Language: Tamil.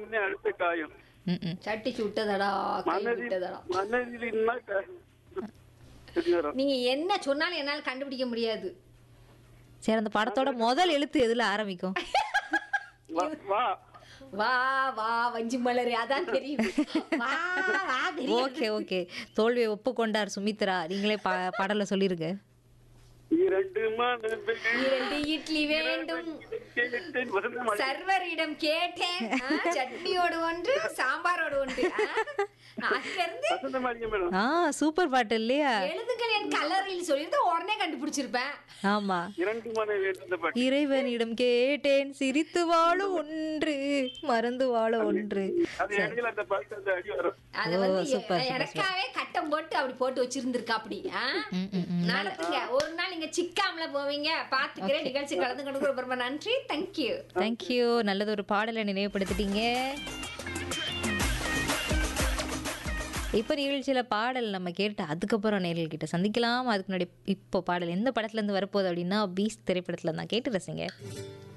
முன்னே அடுத்த காயம் ம், ம். சட்டி சுட்டதடா கை மனதில் விட்டதடா மனதில் என்ன க- சரி வரும். நீங்க என்ன சொன்னாலும் என்னால கண்டுபிடிக்க முடியாது சரி அந்த படத்தோட முதல் எழுத்து எதுல ஆரம்பிக்கும் வா வா வா வா வஞ்சி மலர் அதான் தெரியும் வா வா தெரியும் ஓகே ஓகே தோல்வியை ஒப்புக்கொண்டார் சுமித்ரா நீங்களே பா பாடல சொல்லிருங்க இரண்டு மனதில் இரண்டு இட்லி வேண்டும் கேட்டேன் வருது மழை. சர்வரிடம் கேட்டேன் ஆ, சட்னியோடு ஒன்று சாம்பாரோடு ஒன்று ஆ, அங்க இருந்து வசந்த மாளிகை மேடம் ஆ சூப்பர் பாட்டு இல்லையா எழுதுங்கள் என் கலரில் சொல்லியிருந்தா உடனே கண்டுபிடிச்சிருப்பேன் ஆமா இரண்டு மனைவி இந்த பாட்டு இறைவனிடம் கேட்டேன் சிரித்து வாழ ஒன்று மறந்து வாழ ஒன்று அது இடையில அந்த பாட்டு அந்த அடி வரும் அது ஓ, வந்து சூப்பர், சூப்பர், எனக்காவே கட்டம் போட்டு அப்படி போட்டு வச்சிருந்திருக்கா அப்படி ஆ? ம், ம், ம். நடத்துங்க ஒரு நாள் நீங்க சிக்காமல போவீங்க பாத்துக்கிறேன் நிகழ்ச்சி கலந்து கொண்டு ரொம்ப நன்றி தேங்க்யூ தேங்க்யூ நல்லது ஒரு பாடலை நினைவுபடுத்திட்டீங்க இப்போ நிகழ்ச்சியில் பாடல் நம்ம கேட்டு அதுக்கப்புறம் நேரில் கிட்ட சந்திக்கலாம் அதுக்கு முன்னாடி இப்போ பாடல் எந்த படத்துலேருந்து வரப்போகுது அப்படின்னா பீஸ் திரைப்படத்தில் தான் கேட்டு ரசிங்க